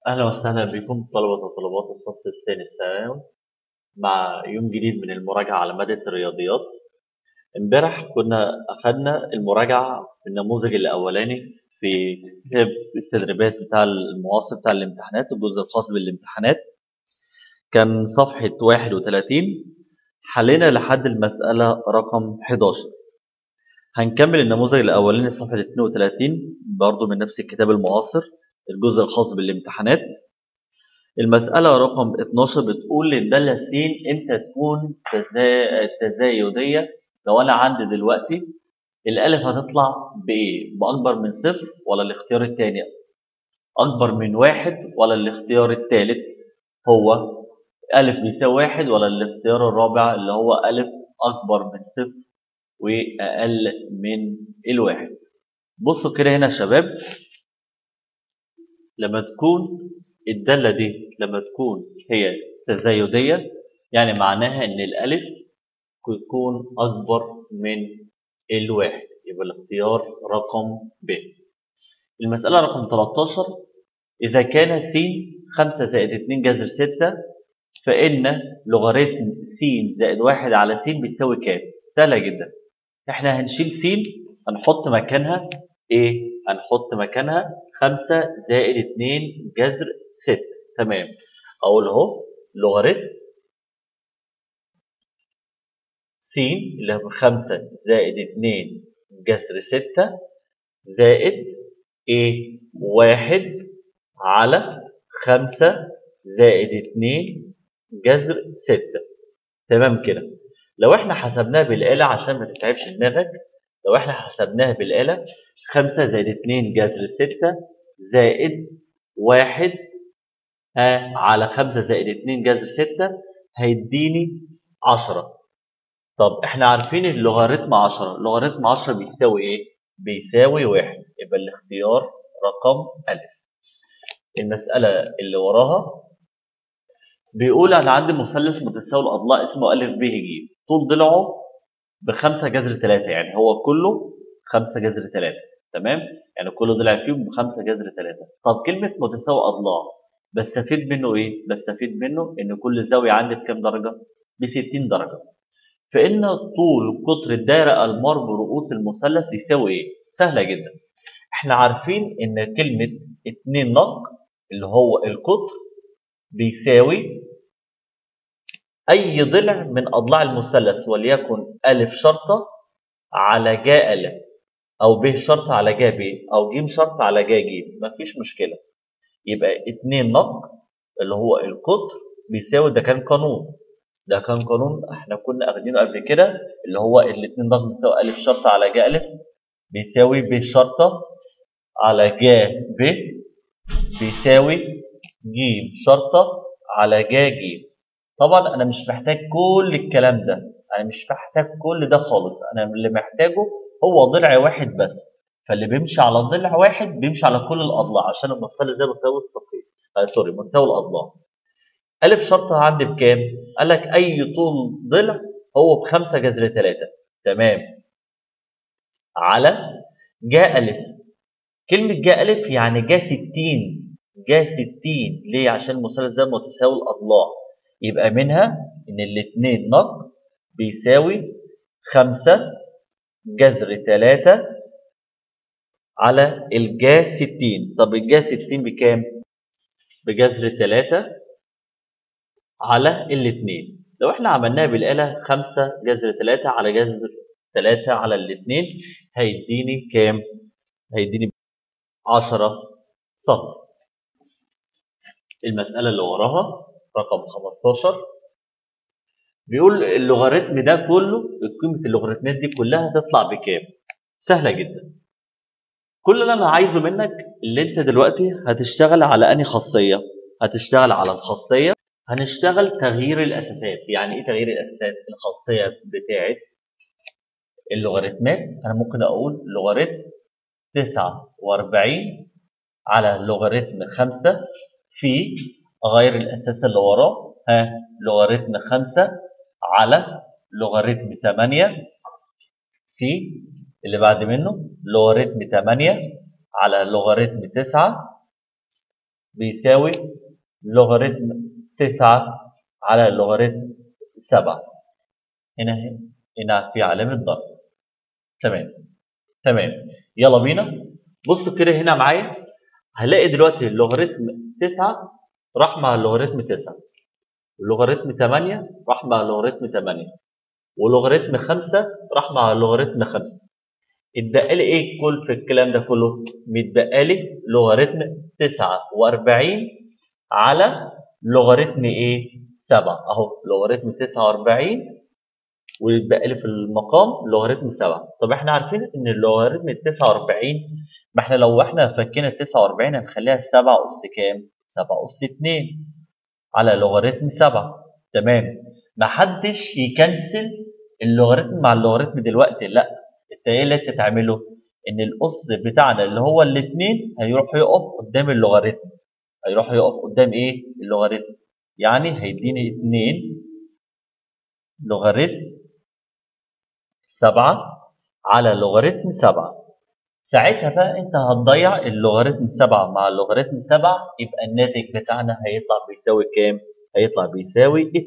أهلا وسهلا بكم طلبة وطلبات الصف الثاني الثانوي مع يوم جديد من المراجعة على مادة الرياضيات امبارح كنا أخدنا المراجعة في النموذج الأولاني في كتاب التدريبات بتاع المعاصر بتاع الامتحانات الجزء الخاص بالامتحانات كان صفحة 31 حلينا لحد المسألة رقم 11 هنكمل النموذج الأولاني صفحة 32 برضو من نفس الكتاب المعاصر الجزء الخاص بالامتحانات المسألة رقم 12 بتقول الدالة س امتى تكون تزا... تزايدية لو أنا عندي دلوقتي الألف هتطلع بإيه؟ بأكبر من صفر ولا الاختيار الثاني؟ أكبر من واحد ولا الاختيار الثالث هو ألف بيساوي واحد ولا الاختيار الرابع اللي هو ألف أكبر من صفر وأقل من الواحد بصوا كده هنا يا شباب لما تكون الدالة دي لما تكون هي تزايدية يعني معناها إن الألف يكون أكبر من الواحد يبقى الاختيار رقم ب المسألة رقم 13 إذا كان س 5 زائد 2 جذر 6 فإن لوغاريتم س زائد 1 على س بيساوي كام؟ سهلة جدا احنا هنشيل س هنحط مكانها ايه؟ هنحط مكانها 5 زائد 2 جذر 6 تمام اقول اهو لوغاريتم س اللي هو 5 زائد 2 جذر 6 زائد ايه 1 على 5 زائد 2 جذر 6 تمام كده لو احنا حسبناها بالآلة عشان ما تتعبش دماغك لو احنا حسبناها بالآلة 5 زائد 2 جذر 6 زائد 1 ها على 5 زائد 2 جذر 6 هيديني 10 طب احنا عارفين اللوغاريتم 10 لوغاريتم 10 بيساوي ايه بيساوي 1 يبقى الاختيار رقم ألف المسألة اللي وراها بيقول انا عندي مثلث متساوي الاضلاع اسمه ا ب ج طول ضلعه بخمسة جذر 3 يعني هو كله 5 جذر 3 تمام يعني كل ضلع فيهم بخمسة جذر 3 طب كلمة متساوي اضلاع بستفيد منه ايه بستفيد منه ان كل زاوية عندي بكام درجة ب 60 درجة فإن طول قطر الدائرة المر برؤوس المثلث يساوي إيه؟ سهلة جدا. إحنا عارفين إن كلمة اتنين نق اللي هو القطر بيساوي أي ضلع من أضلاع المثلث وليكن ألف شرطة على جاء ألف أو ب شرطة على جاء ب أو ج شرطة على جاء ج مفيش مشكلة. يبقى اتنين نق اللي هو القطر بيساوي ده كان قانون ده كان قانون احنا كنا اخدينه قبل كده اللي هو الاثنين ضغط بيساوي الف شرطه على جا الف بيساوي ب شرطه على جا ب بيساوي ج شرطه على جا ج طبعا انا مش محتاج كل الكلام ده انا مش محتاج كل ده خالص انا اللي محتاجه هو ضلع واحد بس فاللي بيمشي على ضلع واحد بيمشي على كل الاضلاع عشان المثلث ده مساوي الساقين آه سوري مساوي الاضلاع ألف شرطة عندي بكام؟ قال لك أي طول ضلع هو بخمسة جذر ثلاثة تمام على جاء ألف كلمة جاء ألف يعني جا ستين جا ستين ليه؟ عشان المثلث ده متساوي الأضلاع يبقى منها إن الاتنين نق بيساوي خمسة جذر ثلاثة على الجا ستين طب الجا ستين بكام؟ بجذر ثلاثة على الاثنين لو احنا عملناها بالآلة 5 جذر 3 على جذر 3 على الاثنين هيديني كام؟ هيديني 10 سطر المسألة اللي وراها رقم 15 بيقول اللوغاريتم ده كله قيمة اللوغاريتمات دي كلها تطلع بكام؟ سهلة جدا كل اللي انا عايزه منك اللي انت دلوقتي هتشتغل على انهي خاصية؟ هتشتغل على الخاصية هنشتغل تغيير الاساسات يعني ايه تغيير الاساسات الخاصيه بتاعه اللوغاريتمات انا ممكن اقول لوغاريتم 49 على لوغاريتم 5 في اغير الاساس اللي وراه ها لوغاريتم 5 على لوغاريتم 8 في اللي بعد منه لوغاريتم 8 على لوغاريتم 9 بيساوي لوغاريتم 9 على لوغاريتم 7 هنا هنا في علامة ضرب تمام تمام يلا بينا بص كده هنا معايا هلاقي دلوقتي اللوغاريتم 9 راح مع اللوغاريتم 9 ولوغاريتم 8 راح مع لوغاريتم 8 ولوغاريتم 5 راح مع لوغاريتم 5 اتبقى لي ايه كل في الكلام ده كله متبقى لي لوغاريتم 49 على لوغاريتم ايه 7 اهو لوغاريتم 49 ويتبقى لي في المقام لوغاريتم 7 طب احنا عارفين ان اللوغاريتم 49 ما احنا لو احنا فكينا 49 هنخليها 7 اس كام 7 اس 2 على لوغاريتم 7 تمام ما حدش يكنسل اللوغاريتم مع اللوغاريتم دلوقتي لا انت ايه اللي انت تعمله ان الاس بتاعنا اللي هو الاثنين هيروح يقف قدام اللوغاريتم هيروح يقف قدام ايه اللوغاريتم يعني هيديني 2 لوغاريتم 7 على لوغاريتم 7 ساعتها بقى انت هتضيع اللوغاريتم 7 مع اللوغاريتم 7 يبقى الناتج بتاعنا هيطلع بيساوي كام؟ هيطلع بيساوي 2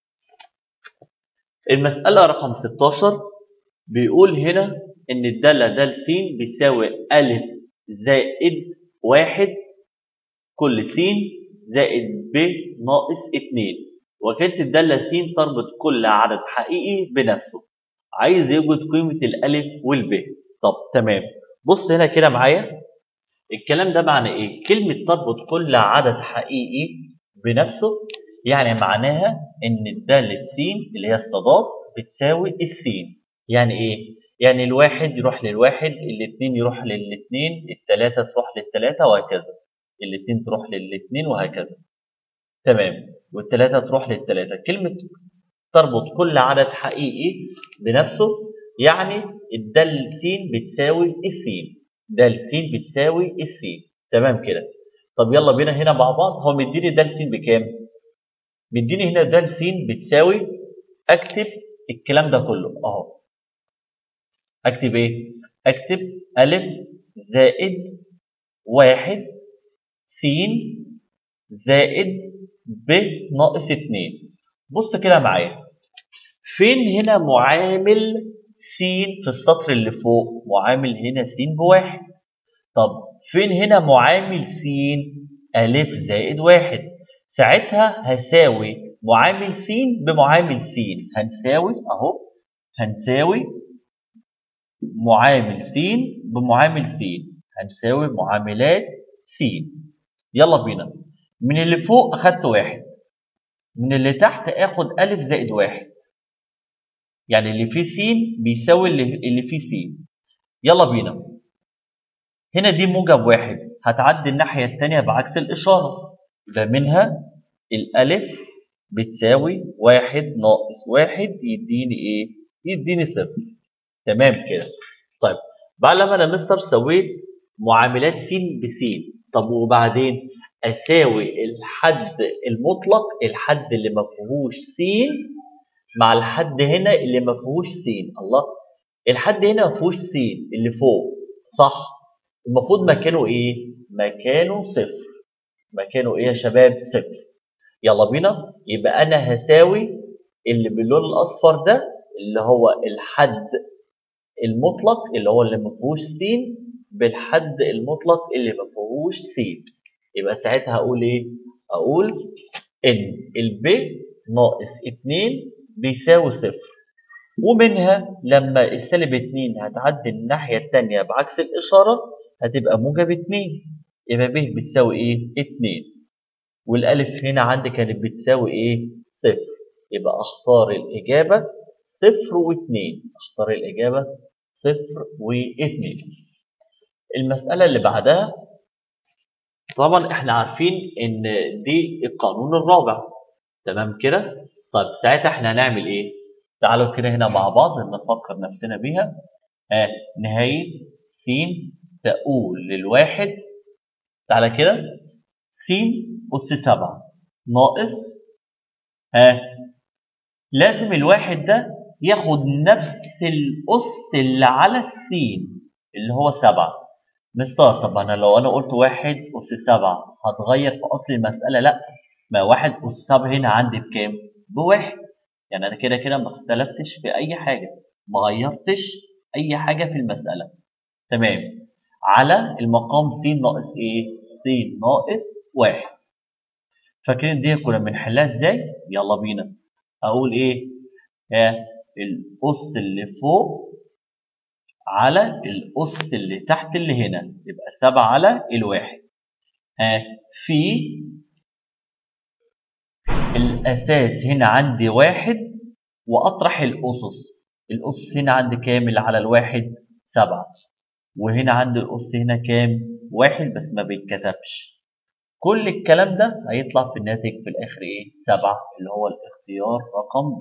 المسألة رقم 16 بيقول هنا إن الدالة د س بيساوي أ زائد واحد كل س زائد ب ناقص 2 وكانت الدالة س تربط كل عدد حقيقي بنفسه عايز يوجد قيمة الألف والب طب تمام بص هنا كده معايا الكلام ده معنى ايه كلمة تربط كل عدد حقيقي بنفسه يعني معناها ان الدالة س اللي هي الصادات بتساوي السين يعني ايه يعني الواحد يروح للواحد الاثنين يروح للاثنين الثلاثة تروح للثلاثة وهكذا الاثنين تروح للاثنين وهكذا تمام والثلاثة تروح للثلاثة كلمة تربط كل عدد حقيقي بنفسه يعني الدال س بتساوي السين دال س بتساوي السين تمام كده طب يلا بينا هنا مع بعض هو مديني دال س بكام مديني هنا دال س بتساوي اكتب الكلام ده كله اهو اكتب ايه اكتب الف زائد واحد س زائد ب ناقص اتنين بص كده معايا فين هنا معامل س في السطر اللي فوق معامل هنا س بواحد طب فين هنا معامل س ألف زائد واحد ساعتها هساوي معامل س بمعامل س هنساوي أهو هنساوي معامل س بمعامل س هنساوي معاملات س يلا بينا من اللي فوق أخدت واحد من اللي تحت آخد ألف زائد واحد يعني اللي فيه س بيساوي اللي, اللي فيه س يلا بينا هنا دي موجب واحد هتعدي الناحية التانية بعكس الإشارة يبقى منها الألف بتساوي واحد ناقص واحد يديني إيه؟ يديني صفر تمام كده طيب بعد لما أنا مستر سويت معاملات س بس طب وبعدين أساوي الحد المطلق الحد اللي ما فيهوش س مع الحد هنا اللي ما فيهوش س الله الحد هنا ما فيهوش س اللي فوق صح المفروض مكانه ايه مكانه صفر مكانه ايه يا شباب صفر يلا بينا يبقى انا هساوي اللي باللون الاصفر ده اللي هو الحد المطلق اللي هو اللي ما فيهوش س بالحد المطلق اللي ما فيهوش س يبقى ساعتها هقول ايه اقول ان الب ناقص 2 بيساوي صفر ومنها لما السالب 2 هتعدي الناحية التانية بعكس الإشارة هتبقى موجب 2 يبقى ب بتساوي ايه 2 والالف هنا عندي كانت بتساوي ايه صفر يبقى اختار الاجابه صفر واثنين اختار الاجابه صفر واثنين المساله اللي بعدها طبعا احنا عارفين ان دي القانون الرابع تمام كده طيب ساعتها احنا هنعمل ايه تعالوا كده هنا مع بعض نفكر نفسنا بيها آه نهايه س تقول للواحد تعالى كده س أس سبعة ناقص ها لازم الواحد ده ياخد نفس الأس اللي على السين اللي هو سبعة مستر طب انا لو انا قلت واحد اس سبعة هتغير في اصل المسألة لا ما واحد اس سبعة هنا عندي بكام بواحد يعني انا كده كده ما اختلفتش في اي حاجة ما غيرتش اي حاجة في المسألة تمام على المقام س ناقص ايه س ناقص واحد فاكرين دي كنا بنحلها ازاي يلا بينا اقول ايه ها الاس اللي فوق على الاس اللي تحت اللي هنا يبقى 7 على الواحد ها في الاساس هنا عندي واحد واطرح الاسس الاسس هنا عندي كام اللي على الواحد سبعة وهنا عندي الاس هنا كام واحد بس ما بيتكتبش كل الكلام ده هيطلع في الناتج في الاخر ايه سبعة اللي هو الاختيار رقم ب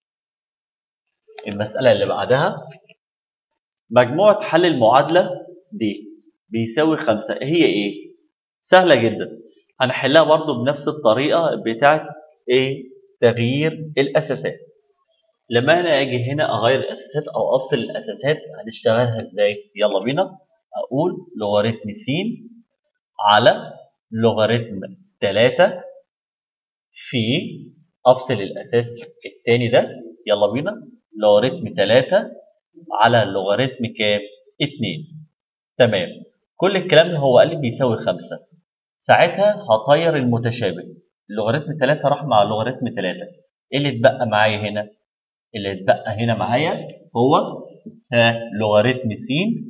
المسألة اللي بعدها مجموعة حل المعادلة دي بيساوي خمسة هي ايه سهلة جدا هنحلها برضو بنفس الطريقة بتاعت ايه تغيير الاساسات لما انا اجي هنا اغير الاساسات او افصل الاساسات هنشتغلها ازاي يلا بينا اقول لوغاريتم س على لوغاريتم 3 في افصل الاساس الثاني ده يلا بينا لوغاريتم 3 على لوغاريتم كام 2 تمام كل الكلام ده هو قال لي بيساوي 5 ساعتها هطير المتشابه لوغاريتم 3 راح مع لوغاريتم 3 ايه اللي اتبقى معايا هنا اللي اتبقى هنا معايا هو ها لوغاريتم س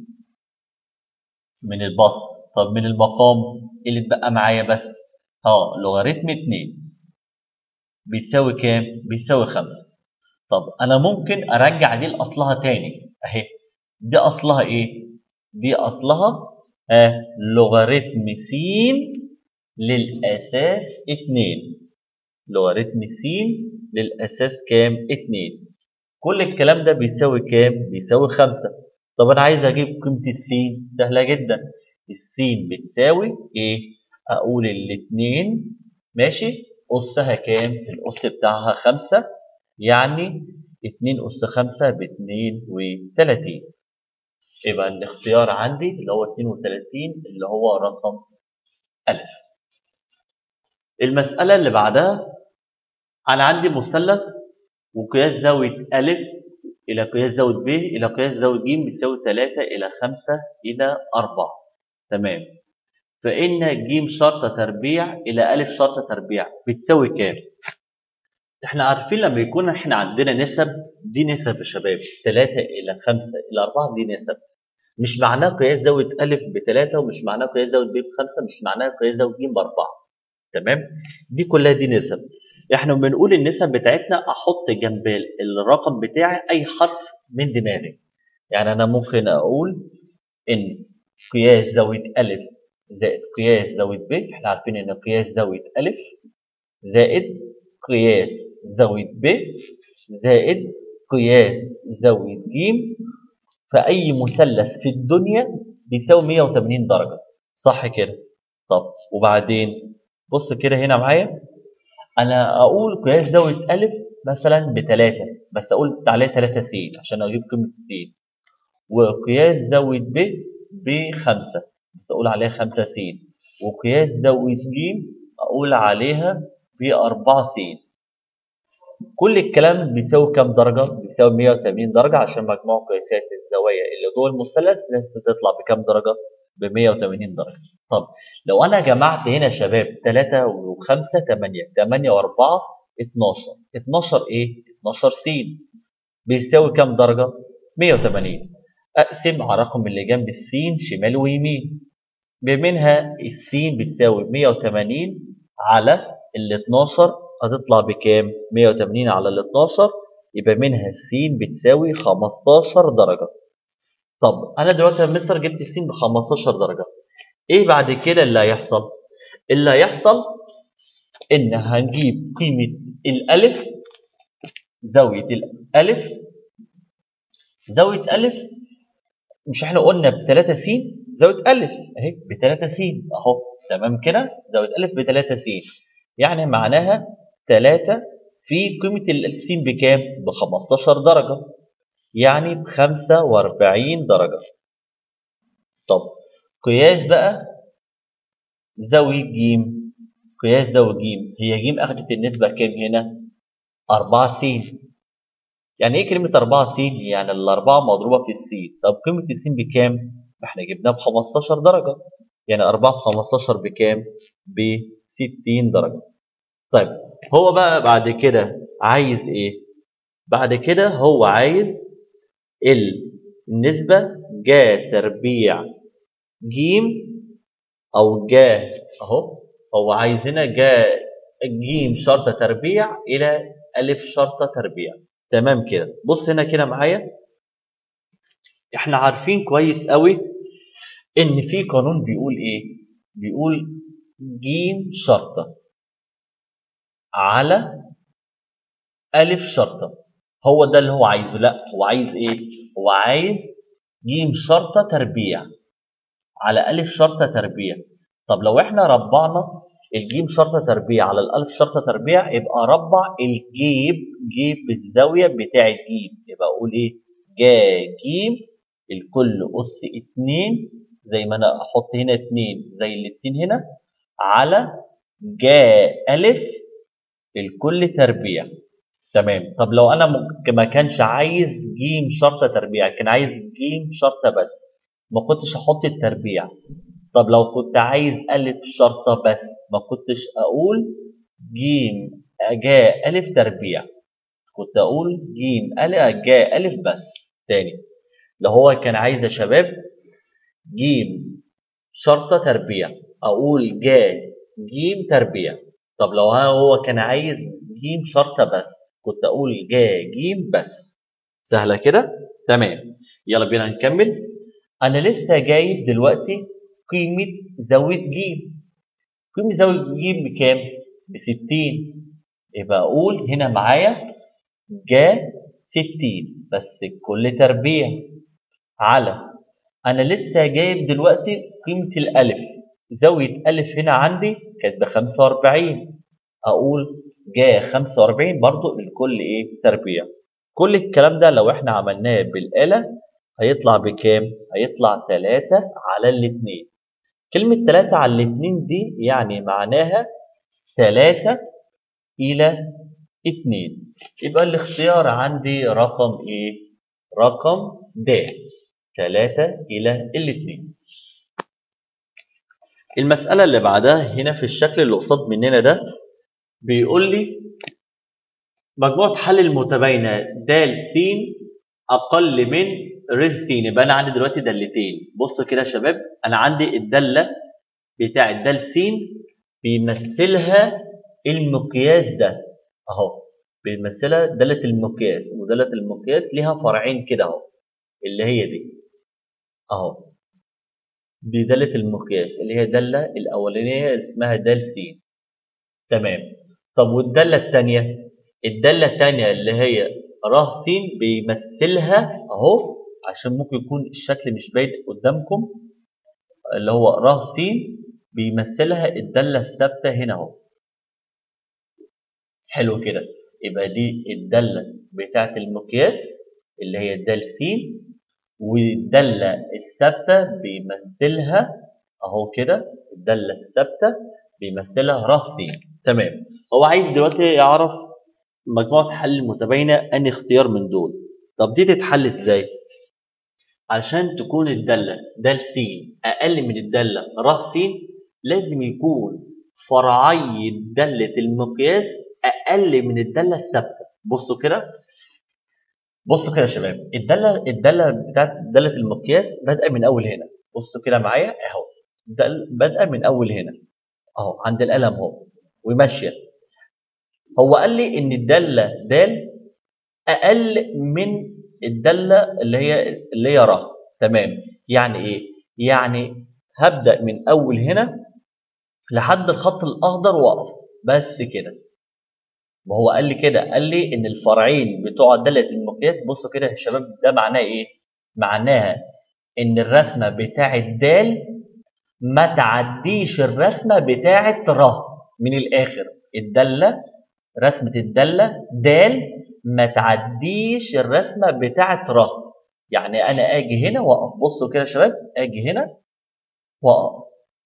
من البسط طب من المقام اللي اتبقى معايا بس اه لوغاريتم 2 بيساوي كام بيساوي 5 طب انا ممكن ارجع دي لاصلها تاني اهي دي اصلها ايه دي اصلها آه لوغاريتم س للاساس 2 لوغاريتم س للاساس كام 2 كل الكلام ده بيساوي كام بيساوي 5 طب انا عايز اجيب قيمه السين سهله جدا السين بتساوي ايه اقول الاثنين ماشي اسها كام الاس بتاعها 5 يعني 2 اس 5 ب 32 يبقى الاختيار عندي اللي هو 32 اللي هو رقم ألف المسألة اللي بعدها أنا عندي مثلث وقياس زاوية ألف إلى قياس زاوية ب إلى قياس زاوية ج بتساوي 3 إلى 5 إلى 4 تمام فإن ج شرطة تربيع إلى ألف شرطة تربيع بتساوي كام؟ احنا عارفين لما يكون احنا عندنا نسب دي نسب يا شباب 3 إلى 5 إلى 4 دي نسب مش معناه قياس زاوية ألف بثلاثة ومش معناه قياس زاوية ب بخمسة مش معناه قياس زاوية ج بأربعة تمام؟ دي كلها دي نسب احنا بنقول النسب بتاعتنا احط جنب الرقم بتاعي اي حرف من دماغي يعني انا ممكن اقول ان قياس زاويه الف زائد قياس زاويه ب احنا عارفين ان قياس زاويه الف زائد قياس زاويه ب زائد قياس زاويه ج فاي مثلث في الدنيا بيساوي 180 درجه صح كده طب وبعدين بص كده هنا معايا انا اقول قياس زاويه الف مثلا بثلاثة بس اقول عليه 3 س عشان اجيب قيمه س وقياس زاويه ب بخمسة بس اقول عليها 5 س وقياس زاويه ج اقول عليها بأربعة س كل الكلام بيساوي كام درجة؟ بيساوي 180 درجة عشان مجموع قياسات الزوايا اللي جوه المثلث لازم تطلع بكام درجة؟ ب 180 درجة. طب لو أنا جمعت هنا يا شباب 3 و5 8 8 و4 12 12 إيه؟ 12 س بيساوي كام درجة؟ 180 أقسم على الرقم اللي جنب السين شمال ويمين بمنها السين بتساوي 180 على ال 12 هتطلع بكام؟ 180 على ال 12 يبقى منها س بتساوي 15 درجة. طب أنا دلوقتي يا مستر جبت س ب 15 درجة. إيه بعد كده اللي هيحصل؟ اللي هيحصل إن هنجيب قيمة الألف زاوية الألف زاوية ألف مش إحنا قلنا ب 3 س زاوية ألف أهي ب 3 س أهو تمام كده زاوية ألف ب 3 س يعني معناها 3 في قيمة السين بكام؟ ب 15 درجة يعني ب 45 درجة طب قياس بقى زاوية ج قياس زاوية ج هي ج أخدت النسبة كام هنا؟ 4 س يعني إيه كلمة 4 س؟ يعني الأربعة مضروبة في الس طب قيمة الس بكام؟ ما إحنا جبناها ب 15 درجة يعني 4 في 15 بكام؟ ب 60 درجة طيب هو بقى بعد كده عايز إيه؟ بعد كده هو عايز النسبة جا تربيع ج أو جا أهو هو عايز هنا جا ج شرطة تربيع إلى ألف شرطة تربيع تمام كده بص هنا كده معايا احنا عارفين كويس قوي ان في قانون بيقول ايه بيقول ج شرطة على ألف شرطة هو ده اللي هو عايزه لا هو عايز ايه هو عايز ج شرطة تربيع على ألف شرطة تربيع طب لو احنا ربعنا الجيم شرطة تربيع على الألف شرطة تربيع يبقى ربع الجيب جيب بالزاوية بتاع الجيم يبقى أقول إيه جا جيم الكل أس اتنين زي ما أنا أحط هنا اتنين زي الاتنين هنا على جا ألف الكل تربيع تمام طب لو أنا ما كانش عايز جيم شرطة تربيع كان عايز جيم شرطة بس ما كنتش أحط التربيع طب لو كنت عايز ألف شرطة بس ما كنتش أقول جيم جا ألف تربيع كنت أقول جيم ألف جا ألف بس تاني لو هو كان عايز يا شباب جيم شرطة تربيع أقول جا جيم تربيع طب لو هو كان عايز جيم شرطة بس كنت أقول جا جيم بس سهلة كده تمام يلا بينا نكمل أنا لسه جايب دلوقتي قيمة زاوية ج قيمة زاوية ج بكام؟ ب 60 يبقى أقول هنا معايا جا 60 بس كل تربيع على أنا لسه جايب دلوقتي قيمة الألف زاوية ألف هنا عندي كانت ب 45 أقول جا 45 برضو الكل إيه؟ تربيع كل الكلام ده لو إحنا عملناه بالآلة هيطلع بكام؟ هيطلع 3 على الاتنين كلمة 3 على الاتنين دي يعني معناها 3 إلى 2 يبقى الاختيار عندي رقم إيه؟ رقم د 3 إلى الاتنين المسألة اللي بعدها هنا في الشكل اللي قصاد مننا ده بيقول لي مجموعة حل المتباينة د س أقل من ر س يبقى أنا عندي دلوقتي دالتين بصوا كده يا شباب أنا عندي الدالة بتاع د س بيمثلها المقياس ده أهو بيمثلها دالة المقياس ودالة المقياس ليها فرعين كده أهو اللي هي دي أهو دي دالة المقياس اللي هي الدالة الأولانية اللي اسمها د س تمام طب والدالة الثانية الدالة الثانية اللي هي ر س بيمثلها اهو عشان ممكن يكون الشكل مش باين قدامكم اللي هو ر س بيمثلها الدالة الثابتة هنا اهو حلو كده يبقى دي الدالة بتاعة المقياس اللي هي د س والدالة الثابتة بيمثلها اهو كده الدالة الثابتة بيمثلها ر س تمام هو عايز دلوقتي يعرف مجموعة حل متباينة أنهي اختيار من دول طب دي تتحل ازاي عشان تكون الدالة د س أقل من الدالة ر س لازم يكون فرعي دالة المقياس أقل من الدالة الثابتة بصوا كده بصوا كده يا شباب الدالة الدالة بتاعت دالة المقياس بادئة من أول هنا بصوا كده معايا أهو بادئة من أول هنا أهو عند القلم أهو وماشية هو قال لي ان الداله د اقل من الداله اللي هي اللي هي ر تمام يعني ايه يعني هبدا من اول هنا لحد الخط الاخضر واقف بس كده وهو قال لي كده قال لي ان الفرعين بتوع داله المقياس بصوا كده يا شباب ده معناه ايه معناها ان الرسمه بتاعه د ما تعديش الرسمه بتاعه ر من الاخر الداله رسمة الدالة د ما تعديش الرسمة بتاعة ر يعني أنا أجي هنا وأقف بصوا كده يا شباب أجي هنا واقف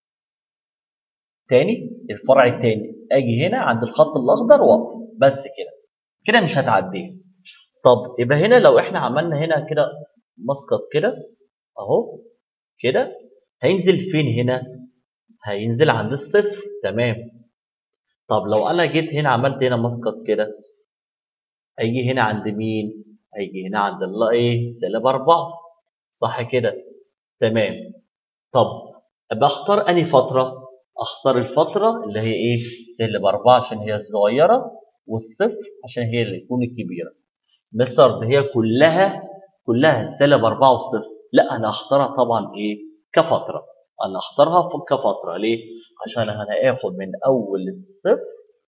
تاني الفرع التاني اجي هنا عند الخط الاخضر واقف بس كده كده مش هتعديه طب يبقى هنا لو احنا عملنا هنا كده مسقط كده اهو كده هينزل فين هنا هينزل عند الصفر تمام طب لو انا جيت هنا عملت هنا مسقط كده هيجي هنا عند مين هيجي هنا عند الله ايه سالب أربعة صح كده تمام طب ابقى اختار انهي فترة اختار الفترة اللي هي ايه سالب أربعة عشان هي الصغيرة والصفر عشان هي اللي تكون الكبيرة مستر ده هي كلها كلها سالب أربعة وصفر لا أنا أختارها طبعا إيه كفترة أنا أختارها كفترة ليه؟ عشان أنا هاخد من أول الصفر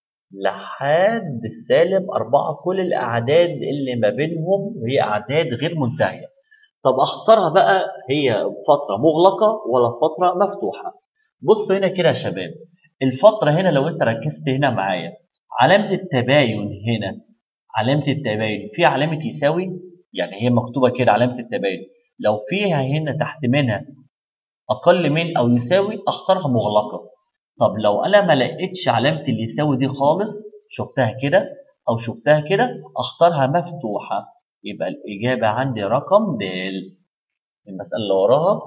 لحد سالب أربعة كل الأعداد اللي ما بينهم هي أعداد غير منتهية طب أختارها بقى هي فترة مغلقة ولا فترة مفتوحة بص هنا كده يا شباب الفترة هنا لو أنت ركزت هنا معايا علامة التباين هنا علامة التباين في علامة يساوي يعني هي مكتوبة كده علامة التباين لو فيها هنا تحت منها أقل من أو يساوي أختارها مغلقة طب لو أنا ما لقيتش علامة اللي يساوي دي خالص شفتها كده أو شفتها كده أختارها مفتوحة يبقى الإجابة عندي رقم د المسألة اللي وراها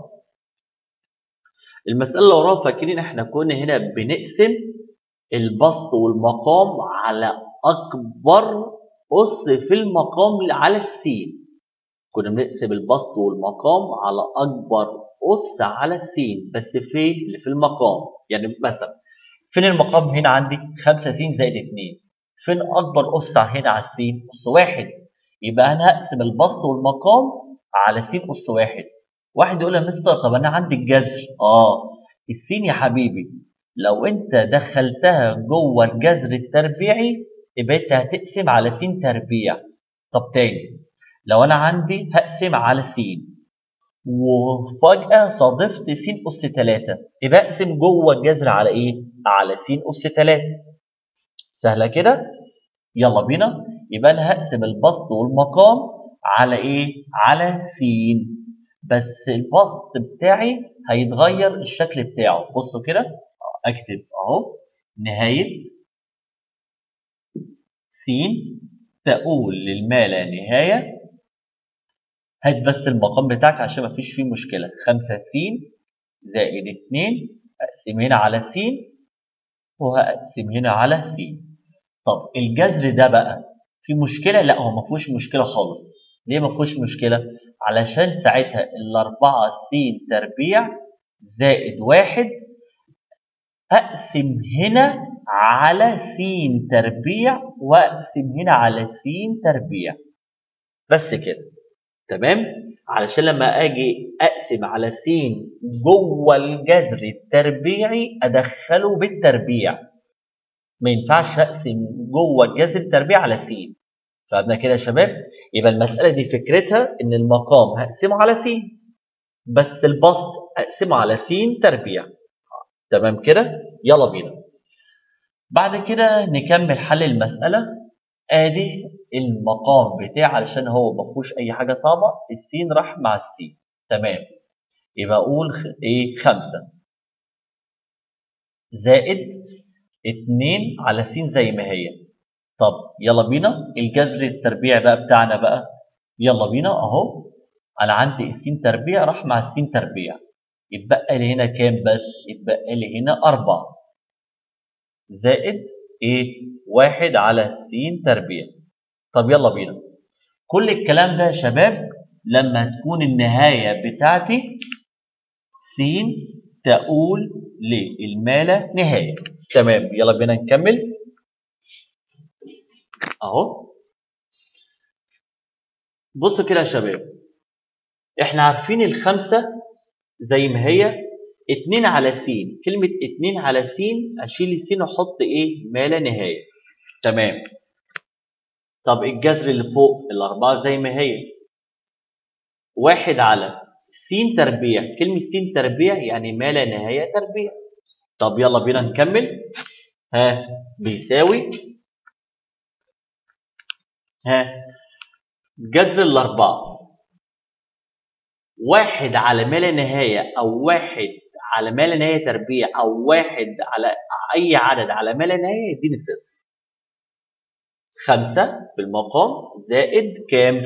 المسألة اللي وراها فاكرين احنا كنا هنا بنقسم البسط والمقام على أكبر أس في المقام على السين كنا بنقسم البسط والمقام على أكبر أس على السين بس في اللي في المقام يعني مثلا فين المقام هنا عندي 5 س زائد 2 فين أكبر أس هنا على السين أس واحد يبقى أنا هقسم البسط والمقام على س أس واحد واحد يقول يا مستر طب أنا عندي الجذر آه السين يا حبيبي لو أنت دخلتها جوه الجذر التربيعي يبقى أنت هتقسم على س تربيع طب تاني لو أنا عندي هقسم على س وفجأة صادفت س أس 3 يبقى أقسم جوه الجذر على إيه؟ على س أس 3 سهلة كده؟ يلا بينا يبقى أنا هقسم البسط والمقام على إيه؟ على س بس البسط بتاعي هيتغير الشكل بتاعه بصوا كده أكتب أهو نهاية س تقول للما لا نهاية هات بس المقام بتاعك عشان ما فيش فيه مشكلة 5 س زائد 2 أقسم هنا على س وهقسم هنا على س طب الجذر ده بقى في مشكلة؟ لا هو ما فيهوش مشكلة خالص ليه ما فيهوش مشكلة؟ علشان ساعتها الأربعة س تربيع زائد واحد أقسم هنا على س تربيع وأقسم هنا على س تربيع بس كده تمام علشان لما اجي اقسم على س جوه الجذر التربيعي ادخله بالتربيع ما ينفعش اقسم جوه الجذر التربيع على س فهمنا كده يا شباب يبقى المساله دي فكرتها ان المقام هقسمه على س بس البسط اقسمه على س تربيع تمام كده يلا بينا بعد كده نكمل حل المساله ادي المقام بتاعي علشان هو ما فيهوش اي حاجه صعبه السين راح مع السين تمام يبقى اقول خ... ايه خمسة زائد اتنين على س زي ما هي طب يلا بينا الجذر التربيع بقى بتاعنا بقى يلا بينا اهو انا عندي السين تربيع راح مع السين تربيع يتبقى لي هنا كام بس يتبقى لي هنا أربعة زائد ايه واحد على س تربيع طب يلا بينا كل الكلام ده يا شباب لما تكون النهاية بتاعتي س تقول للمالة نهاية تمام يلا بينا نكمل اهو بصوا كده يا شباب احنا عارفين الخمسة زي ما هي اتنين على س كلمة اتنين على س اشيل السين واحط ايه ما لا نهاية تمام طب الجذر اللي فوق الأربعة زي ما هي واحد على س تربيع كلمة س تربيع يعني ما لا نهاية تربيع طب يلا بينا نكمل ها بيساوي ها جذر الأربعة واحد على ما لا نهاية أو واحد على ما لا نهايه تربيع او واحد على اي عدد على ما لا نهايه يديني صفر خمسة بالمقام زائد كام؟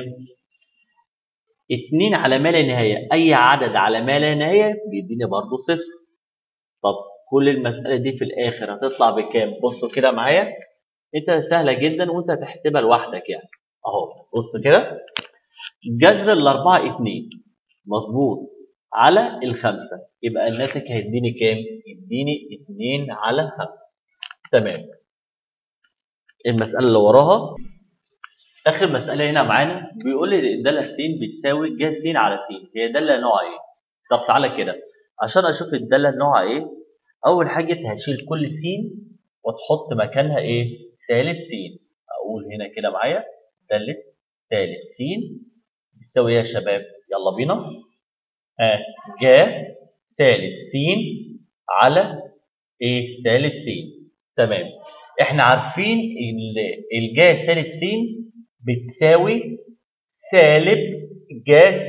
اتنين على ما لا نهاية أي عدد على ما لا نهاية بيديني برضه صفر طب كل المسألة دي في الآخر هتطلع بكام؟ بصوا كده معايا انت سهلة جدا وانت هتحسبها لوحدك يعني اهو بص كده جذر الأربعة اتنين مظبوط على الخمسة يبقى الناتج هيديني كام؟ يديني اتنين على خمسة تمام المسألة اللي وراها آخر مسألة هنا معانا بيقول لي الدالة س بتساوي ج س على س هي دالة نوع إيه؟ طب تعالى كده عشان أشوف الدالة نوعها إيه أول حاجة هشيل كل س وتحط مكانها إيه؟ سالب س أقول هنا كده معايا دالة سالب س بتساوي إيه يا شباب؟ يلا بينا آه ج سالب س على إيه؟ سالب س تمام احنا عارفين ان الجا سالب س بتساوي سالب جا س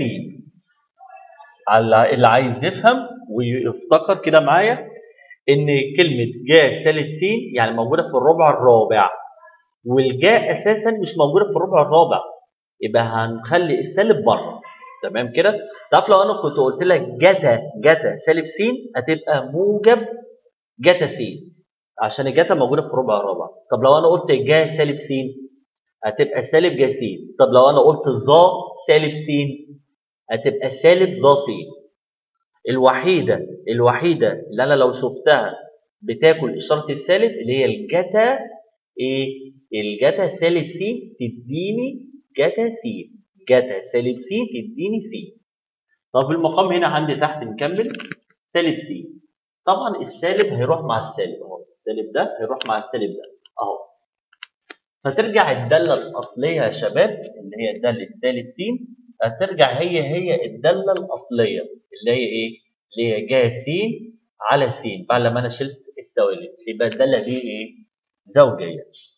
اللي عايز يفهم ويفتكر كده معايا ان كلمه جا سالب س يعني موجوده في الربع الرابع والجا اساسا مش موجوده في الربع الرابع يبقى هنخلي السالب بره تمام كده تعرف لو انا كنت قلت لك جتا جتا سالب س هتبقى موجب جتا س عشان الجتا موجوده في الربع الرابع طب لو انا قلت جا سالب س هتبقى سالب جا س طب لو انا قلت ظا سالب س هتبقى سالب ظا س الوحيده الوحيده اللي انا لو شفتها بتاكل اشاره السالب اللي هي الجتا ايه الجتا سالب س تديني جتا س جتا سالب س تديني س طب المقام هنا عندي تحت نكمل سالب س طبعا السالب هيروح مع السالب اهو السالب ده هيروح مع السالب ده اهو فترجع الداله الاصليه يا شباب اللي هي داله سالب س هترجع هي هي الداله الاصليه اللي هي ايه اللي هي جا س على س بعد لما انا شلت السوالب يبقى الداله دي ايه زوجيه